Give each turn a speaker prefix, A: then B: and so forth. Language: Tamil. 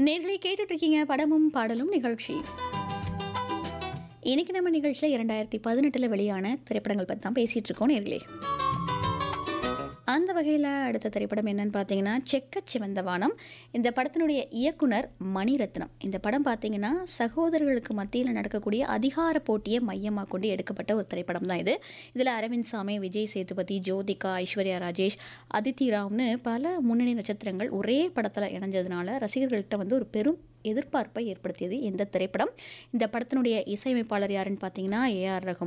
A: நேர்களை கேட்டுட்டு இருக்கீங்க படமும் பாடலும் நிகழ்ச்சி இன்னைக்கு நம்ம நிகழ்ச்சியில் இரண்டாயிரத்தி பதினெட்டில் வெளியான திரைப்படங்கள் பற்றி தான் பேசிகிட்டு இருக்கோம் நேர்களே அந்த வகையில் அடுத்த திரைப்படம் என்னன்னு பார்த்தீங்கன்னா செக்கச் சிவந்த வானம் இந்த படத்தினுடைய இயக்குனர் மணிரத்னம் இந்த படம் பார்த்தீங்கன்னா சகோதரர்களுக்கு மத்தியில் நடக்கக்கூடிய அதிகார போட்டியை மையமாக கொண்டு எடுக்கப்பட்ட ஒரு திரைப்படம் தான் இது இதில் அரவிந்த் சாமி விஜய் சேதுபதி ஜோதிகா ஐஸ்வர்யா ராஜேஷ் அதித்தி ராவ்னு பல முன்னணி நட்சத்திரங்கள் ஒரே படத்தில் இணைஞ்சதுனால ரசிகர்கள்ட்ட வந்து ஒரு பெரும் எதிர்பார்ப்பை ஏற்படுத்தியது இந்த திரைப்படம் இந்த படத்தினுடைய இசையமைப்பாளர் யாருன்னு பார்த்தீங்கன்னா ஏஆர் ரஹ்மான்